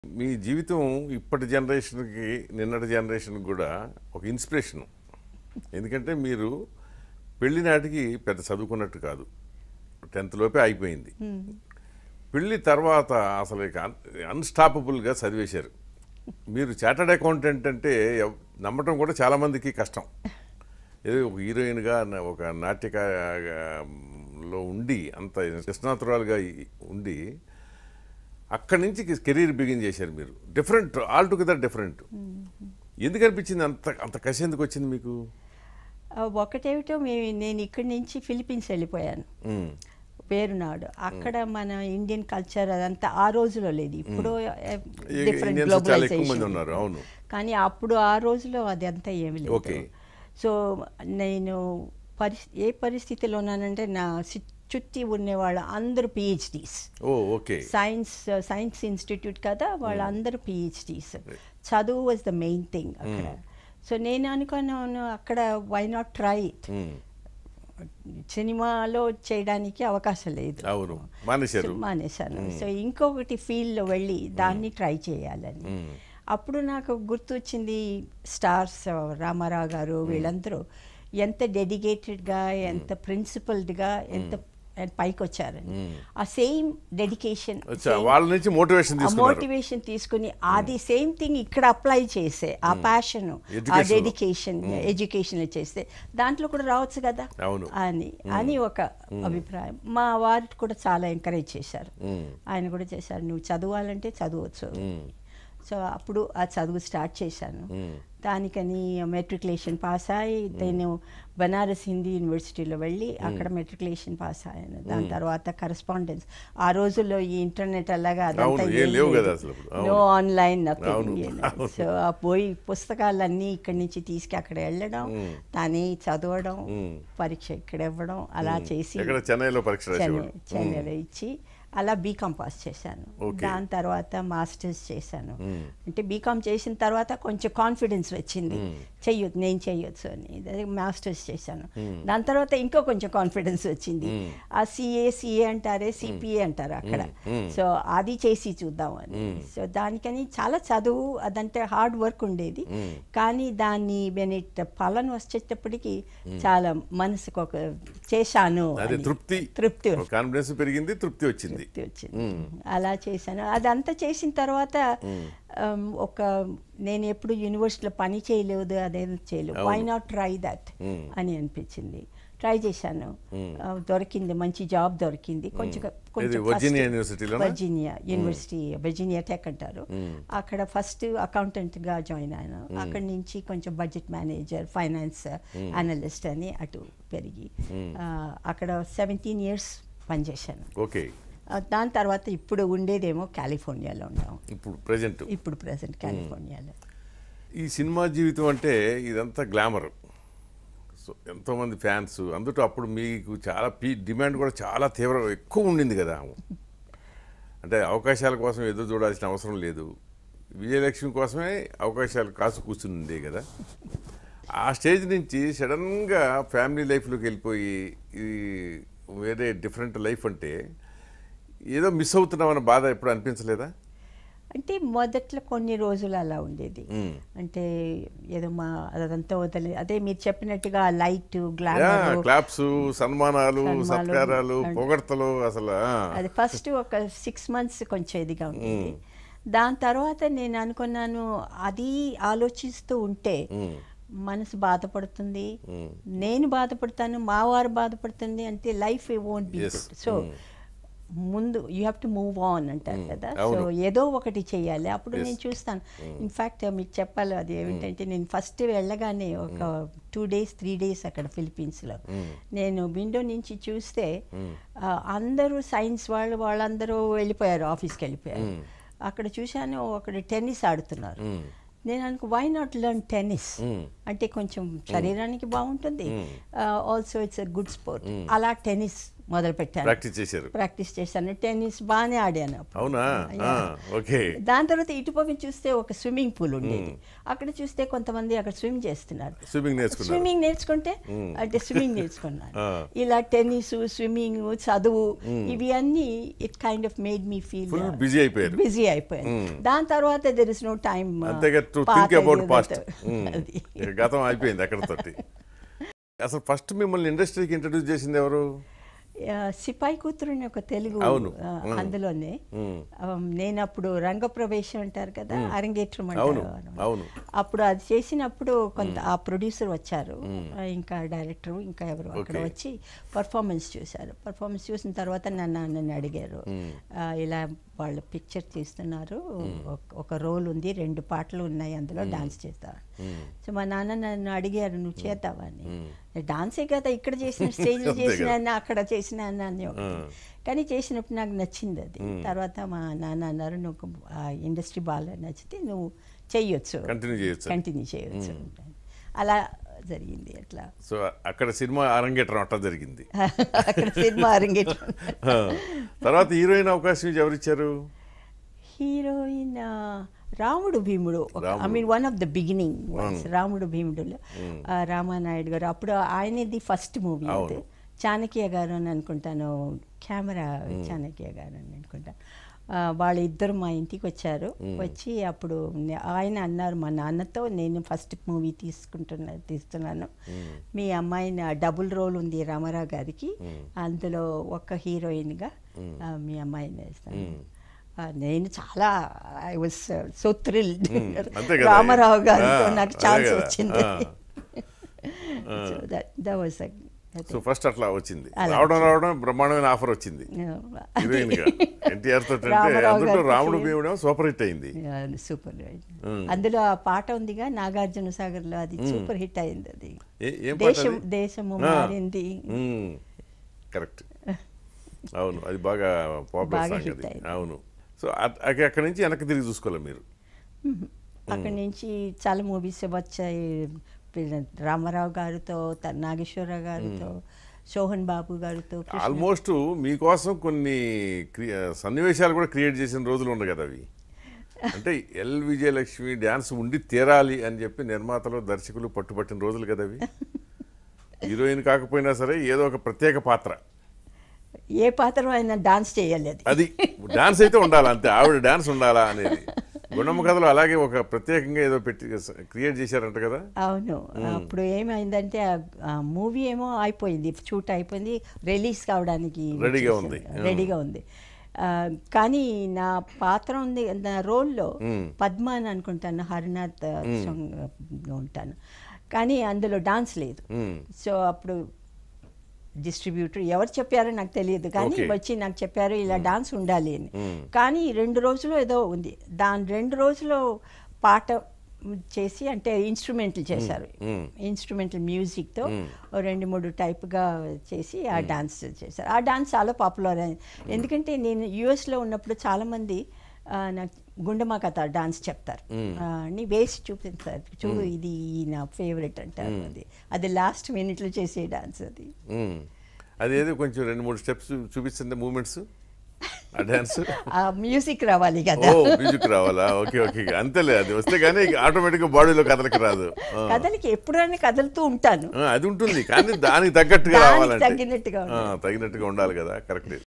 మీ జీవితం ఇప్పటి జనరేషన్కి నిన్నటి జనరేషన్కి కూడా ఒక ఇన్స్పిరేషన్ ఎందుకంటే మీరు పెళ్లి నాటికి పెద్ద చదువుకున్నట్టు కాదు టెన్త్ లోపే అయిపోయింది పెళ్లి తర్వాత అసలు ఇక అన్స్టాపబుల్గా చదివేశారు మీరు చార్టర్డ్ అకౌంటెంట్ అంటే ఎవ్- నమ్మటం కూడా చాలామందికి కష్టం ఏదో ఒక హీరోయిన్గా న- ఒక నాట్యకాలో ఉండి అంత కృష్ణాతురాలుగా ఈ- ఉండి అక్కడి నుంచి కెరీర్ బిగిన్ చేశారు మీరు డిఫరెంట్ ఆల్ టుగెదర్ డిఫరెంట్ ఎందుకు అనిపించింది అంత అంత కసి ఎందుకు వచ్చింది మీకు ఆ, ఒకటేమిటో మేము నేను ఇక్కడి నుంచి ఫిలిపీన్స్ వెళ్ళిపోయాను మ్మ్. పేరునాడు అక్కడ మన ఇండియన్ కల్చర్ అదంతా ఆ రోజులో లేదు ఇప్పుడు ఈ- డిఫరెంట్ ఇండియన్స్ చాలా ఎక్కువ మంది గ్లోబలైజేషన్ ఉన్నారు అవును కానీ అప్పుడు ఆ రోజులో అది అంతా ఏమి లేదు Okay. సో నేను పరిస్ ఏ పరిస్థితిలో ఉన్నానంటే నా సి- చుట్టి ఉండేవాళ్ళు అందరూ PhDs oh okay science science institute కదా వాళ్ళందరూ పిహెచ్డీస్ చదువు వాజ్ ద మెయిన్ థింగ్ అక్కడ సో నేను అనుకున్నాను అక్కడ why not try it hmm. సినిమాలో చేయడానికి అవకాశం లేదు అవును మానేశారు సో మానేశాను సో ఇంకొకటి ఫీల్డ్లో వెళ్ళి దాన్ని ట్రై చేయాలని మ్మ్. అప్పుడు నాకు గుర్తొచ్చింది స్టార్స్ రామారావు గారు వీళ్ళందరూ ఎంత డెడికేటెడ్గా ఎంత ప్రిన్సిపల్డ్గా ఎంత పైకి వచ్చారని ఆ సేమ్ డెడికేషన్ అచ్చా వాళ్ళ నుంచి మోటివేషన్ ఆ తీసుకున్నారు మోటివేషన్ తీసుకుని అది సేమ్ థింగ్ ఇక్కడ అప్లై చేసే ఆ ప్యాషన్ ఆ Education లో. డెడికేషన్ ఎడ్యుకేషన్ చేస్తే దాంట్లో కూడా రావచ్చు కదా అవును. అని అని ఒక అభిప్రాయం మా వారు కూడా చాలా ఎంకరేజ్ చేశారు మ్మ్. ఆయన కూడా చేశారు నువ్వు చదవాలంటే చదవచ్చు మ్మ్. సో అప్పుడు ఆ చదువు స్టార్ట్ చేశాను మ్మ్. దానికని మెట్రికులేషన్ పాస్ అయ్యి నేను బనారస్ హిందీ యూనివర్సిటీలో వెళ్ళి అక్కడ మెట్రికులేషన్ పాస్ అయ్యాను దాని తర్వాత కరస్పాండెన్స్ ఆ రోజుల్లో ఈ ఇంటర్నెట్ అలాగా అదంతా అవును, ఏం ఏం లేవు లేదు. కదా అసలు అప్పుడు. నో అవును. ఆన్లైన్ అవును, నథింగ్ అవును. సో ఆ పోయి పుస్తకాలన్నీ ఇక్కడి నుంచి తీసుకు అక్కడ వెళ్ళడం దాన్ని చదవడం మ్మ్. పరీక్ష ఇక్కడ ఇవ్వడం అలా చేసి ఎక్కడ చెన్నైలో పరీక్ష చెన్నై రాసేవాడు చెన్నైలో ఇచ్చి అలా బీకామ్ పాస్ చేశాను Okay. దాని తర్వాత మాస్టర్స్ చేశాను మ్మ్. అంటే బీకామ్ చేసిన తర్వాత కొంచెం కాన్ఫిడెన్స్ వచ్చింది చెయ్యొచ్చు నేను చెయ్యొచ్చు అని అదే మాస్టర్స్ చేశాను దాని తర్వాత ఇంకో కొంచెం కాన్ఫిడెన్స్ వచ్చింది ఆ సిఏ సిఏ అంటారే సిపిఏ అంటారు అక్కడ సో అది చేసి చూద్దామని సో దానికని చాలా చదువు అదంటే హార్డ్ వర్క్ ఉండేది కానీ దాన్ని బెనిట్ ఫలం వచ్చేటప్పటికి చాలా మనసుకు ఒక చేశాను అదే అని. తృప్తి తృప్తి కాన్ఫిడెన్స్ పెరిగింది తృప్తి వచ్చింది తృప్తి వచ్చింది అలా చేశాను అదంతా చేసిన తర్వాత um, ఒక నేను ఎప్పుడు యూనివర్సిటీలో పని చేయలేదు అదేం చేయలేదు వై నాట్ ట్రై దట్ అని అనిపించింది ట్రై చేశాను ఆ, దొరికింది మంచి జాబ్ దొరికింది కొంచెం ఇది వర్జీనియా యూనివర్సిటీలోనా? వర్జీనియా యూనివర్సిటీ వర్జీనియా టెక్ అంటారు అక్కడ ఫస్ట్ అకౌంటెంట్గా జాయిన్ అయ్యాను అక్కడి నుంచి కొంచెం బడ్జెట్ మేనేజర్ ఫైనాన్స్ అనలిస్ట్ అని అటు పెరిగి ఆ, అక్కడ సెవెంటీన్ ఇయర్స్ పనిచేశాను ఓకే ఆ, దాని తర్వాత ఇప్పుడు ఉండేదేమో కాలిఫోర్నియాలో ఉన్నాం ఇప్పుడు ప్రజెంట్ ఇప్పుడు ప్రజెంట్ కాలిఫోర్నియాలో ఈ సినిమా జీవితం అంటే ఇదంతా గ్లామర్ సో ఎంతోమంది ఫ్యాన్స్ అందులో అప్పుడు మీకు చాలా పీ డిమాండ్ కూడా చాలా తీవ్ర ఎక్కువ ఉండింది కదా అంటే అవకాశాల కోసం ఎదురు చూడాల్సిన అవసరం లేదు విజయలక్ష్మి కోసమే అవకాశాలు కాసు కూర్చుంది కదా ఆ స్టేజ్ నుంచి సడన్గా ఫ్యామిలీ లైఫ్లోకి వెళ్ళిపోయి ఈ వేరే డిఫరెంట్ లైఫ్ అంటే ఏదో మిస్ అవుతున్నామన్న బాధ ఎప్పుడు అనిపించలేదా అంటే మొదట్లో కొన్ని రోజులు అలా ఉండేది మ్మ్. అంటే ఏదో మా అదంతా వదిలే అదే మీరు చెప్పినట్టుగా లైట్ యా, గ్లామర్ క్లాప్స్ సన్మానాలు సన్మానాలు, సత్కారాలు అండ్ పొగడ్తలు అసలు ఆ. అది ఫస్ట్ ఒక సిక్స్ మంత్స్ కొంచెం ఇదిగా ఉంటుంది దాని తర్వాత నేను అనుకున్నాను అది ఆలోచిస్తూ ఉంటే మ్మ్. మనసు బాధపడుతుంది నేను బాధపడతాను మా వారు బాధపడుతుంది అంటే life won't be Yes. So ముందు you have to move on అంటారు కదా సో అవును. ఏదో ఒకటి చేయాలి అప్పుడు Yes. నేను చూస్తాను ఇన్ఫ్యాక్ట్ మీకు చెప్పాలి అది ఏమిటంటే నేను ఫస్ట్ వెళ్ళగానే ఒక టూ డేస్ త్రీ డేస్ అక్కడ ఫిలిపీన్స్లో నేను విండో నుంచి చూస్తే ఆ, అందరూ సైన్స్ వాళ్ళు వాళ్ళందరూ వెళ్ళిపోయారు ఆఫీస్కి వెళ్ళిపోయారు అక్కడ చూశాను అక్కడ టెన్నిస్ ఆడుతున్నారు మ్మ్. నేను అనుకో why not learn tennis hmm. అంటే కొంచెం శరీరానికి బాగుంటుంది also it's a good sport అలా టెన్నిస్ మొదలు పెట్టాను ప్రాక్టీస్ చేశారు ప్రాక్టీస్ చేశాను టెన్నిస్ బాగానే ఆడాను అప్పుడు. అవునా ఆ, ఓకే దాని తర్వాత ఇటుపక్క చూస్తే ఒక స్విమ్మింగ్ పూల్ ఉండేది అక్కడ చూస్తే కొంతమంది అక్కడ స్విమ్ చేస్తున్నారు స్విమ్మింగ్ నేర్చుకున్నారు స్విమ్మింగ్ నేర్చుకుంటే అంటే స్విమ్మింగ్ నేర్చుకున్నాను ఆ. ఇలా టెన్నిస్ స్విమ్మింగ్ చదువు ఇవి అన్ని it kind of made me feel full busy అయిపోయారు బిజీ అయిపోయాను దాని తర్వాత దెర్ ఇస్ నో టైమ్ అంతేగా టు థింక్ అబౌట్ పాస్ట్ గతం అయిపోయింది అక్కడతోటి అసలు ఫస్ట్ మిమ్మల్ని ఇండస్ట్రీకి ఇంట్రడ్యూస్ చేసింది ఎవరు సిపాయి కూతురు అని ఒక తెలుగు అవును. ఆ, అందులోనే మ్మ్. ఆ, నేను అప్పుడు రంగప్రవేశం అంటారు కదా అరంగేట్రం అవును అంటారు అవును అప్పుడు అది చేసినప్పుడు కొంత ఆ ప్రొడ్యూసర్ వచ్చారు ఆ, ఇంకా డైరెక్టర్ ఇంకా ఎవరు అక్కడ Okay. వచ్చి పర్ఫార్మెన్స్ చూశారు పర్ఫార్మెన్స్ చూసిన తర్వాత నన్ను నన్ను అడిగారు ఆ, ఇలా వాళ్ళు పిక్చర్ తీస్తున్నారు ఒక- ఒక రోల్ ఉంది రెండు పాటలు ఉన్నాయి అందులో డాన్స్ చేస్తా సో మా నాన్న నన్ను అడిగారు నువ్వు చేద్దావా అని డాన్సే కదా ఇక్కడ చేసిన స్టేజ్ అంతే చేసిన కదా. అక్కడ చేసిన అని ఒకటి. కానీ చేసినప్పుడు నాకు నచ్చింది అది తర్వాత మా నాన్న అన్నారు నువ్వు ఇండస్ట్రీ బాగా నచ్చితే నువ్వు చెయ్యొచ్చు కంటిన్యూ చేయొచ్చు కంటిన్యూ చేయొచ్చు అలా జరిగింది అట్లా సో అక్కడ సినిమా అరంగేట్రం అట్లా జరిగింది అక్కడ సినిమా అరంగేట్రం ఆ. తర్వాత హీరోయిన్ అవకాశం ఇచ్చి ఎవరు ఇచ్చారు హీరోయిన్ ఆ, రాముడు Bheemudu I Ramudu. Mean one of the beginning Ramudu భీముడులో ఆ, రామానాయుడు గారు అప్పుడు ఆయనది ఫస్ట్ మూవీ అది అవును. చాణక్య గారు అని అనుకుంటాను కెమెరా చాణక్య గారు అని అనుకుంటాను ఆ, వాళ్ళిద్దరు మా ఇంటికి వచ్చారు వచ్చి అప్పుడు నే- ఆయన అన్నారు మా నాన్నతో నేను ఫస్ట్ మూవీ తీసుకుంటున్నా తీస్తున్నాను మీ అమ్మాయిని డబుల్ రోల్ ఉంది రామారావు గారికి అందులో ఒక హీరోయిన్గా ఆ, మీ అమ్మాయిని వేస్తాను ఆ, నేను చాలా ఐ వాజ్ సో థ్రిల్డ్ అంతే కదా. రామారావు గారితో ఆ, నాకు అదే ఛాన్స్ కదా. వచ్చింది ఆ. So that that was so first అట్లా వచ్చింది అలా రావడం రావడం బ్రహ్మాండమైన ఆఫర్ వచ్చింది హీరోయిన్ గా ఎన్టీఆర్ తోటి అంటే రామారావు అందులో గారికి రాముడు చేయ- భీముడు సూపర్ హిట్ అయింది సూపర్ అందులో ఆ పాట ఉందిగా నాగార్జున సాగర్ లో అది సూపర్ హిట్ అయింది అది ఏ- ఏం పాట దేశం అది? దేశము ఆ. మారింది కరెక్ట్ అవును అది బాగా పాపులర్ బాగా సాంగ్ hit అది అయింది. అవును సో అట్- అక్క- అక్కడి నుంచి వెనక్కి తిరిగి చూసుకోవాలి మీరు అక్కడి నుంచి చాలా మూవీస్ వచ్చాయి పిల్ల- రామారావు గారితో త- నాగేశ్వరరావు గారితో శోభన్ బాబు గారితో కృష్ణ- ఆల్మోస్ట్ మీకోసం కొన్ని క్రి- సన్నివేశాలు కూడా క్రియేట్ చేసిన రోజులు ఉన్నాయి కదా అవి అంటే ఎల్ విజయలక్ష్మి డ్యాన్స్ ఉండి తీరాలి అని చెప్పి నిర్మాతలు దర్శకులు పట్టుబట్టిన రోజులు కదా అవి హీరోయిన్ కాకపోయినా సరే ఏదో ఒక ప్రత్యేక పాత్ర ఏ పాత్ర అయినా డాన్స్ చేయాలి అది అది డాన్స్ అయితే ఉండాలి అంతే ఆవిడ డాన్స్ ఉండాలా అనేది గుండమ్మ కథలో అలాగే ఒక ప్రత్యేకంగా ఏదో పెట్టి క్రియేట్ చేశారంట కదా అవును అప్పుడు ఏమైందంటే ఆ మూవీ ఏమో అయిపోయింది షూట్ అయిపోయింది రిలీజ్ కావడానికి రెడీగా వచ్చేసారు. ఉంది. రెడీగా ఉంది ఆ, కానీ నా పాత్ర ఉంది నా రోల్లో పద్మ అని అనుకుంటాను హరినాథ్ సాంగ్ ఉంటాను కానీ అందులో డాన్స్ లేదు మ్మ్. సో అప్పుడు డిస్ట్రిబ్యూటర్ ఎవరు చెప్పారో నాకు తెలియదు కానీ Okay. వచ్చి నాకు చెప్పారు ఇలా డాన్స్ ఉండాలి అని కానీ రెండు రోజులు ఏదో ఉంది దాని రెండు రోజులు పాట చేసి అంటే ఇన్స్ట్రుమెంట్లు చేశారు ఇన్స్ట్రుమెంటల్ మ్యూజిక్తో రెండు మూడు టైప్గా చేసి ఆ డాన్స్ చేశారు ఆ డాన్స్ చాలా పాపులర్ అయింది ఎందుకంటే నేను యుఎస్లో ఉన్నప్పుడు చాలామంది ఆ, నాకు గుండెమా కథ డాన్స్ చెప్తారు ఆ, అని వేసి చూపిస్తారు చూడు ఇది నా ఫేవరెట్ అంటారు అది అది లాస్ట్ మినిట్లో చేసే డాన్స్ అది మ్మ్. అదేదో కొంచెం రెండు మూడు స్టెప్స్ చూపిస్తుంది మూమెంట్స్ ఆ డ్యాన్స్ ఆ మ్యూజిక్ రావాలి ఓ కదా మ్యూజిక్ రావాలా ఓకే ఓకే అంతేలే అది వస్తే కానీ ఆటోమేటిక్గా బాడీలో కదలకి రాదు ఆ. కథలకి ఎప్పుడైనా కదులుతూ ఉంటాను ఆ, అది ఉంటుంది కానీ దానికి తగ్గట్టుగా దానికి రావాలంటే తగ్గినట్టుగా ఆ, తగినట్టుగా ఉండాలి కదా కరెక్ట్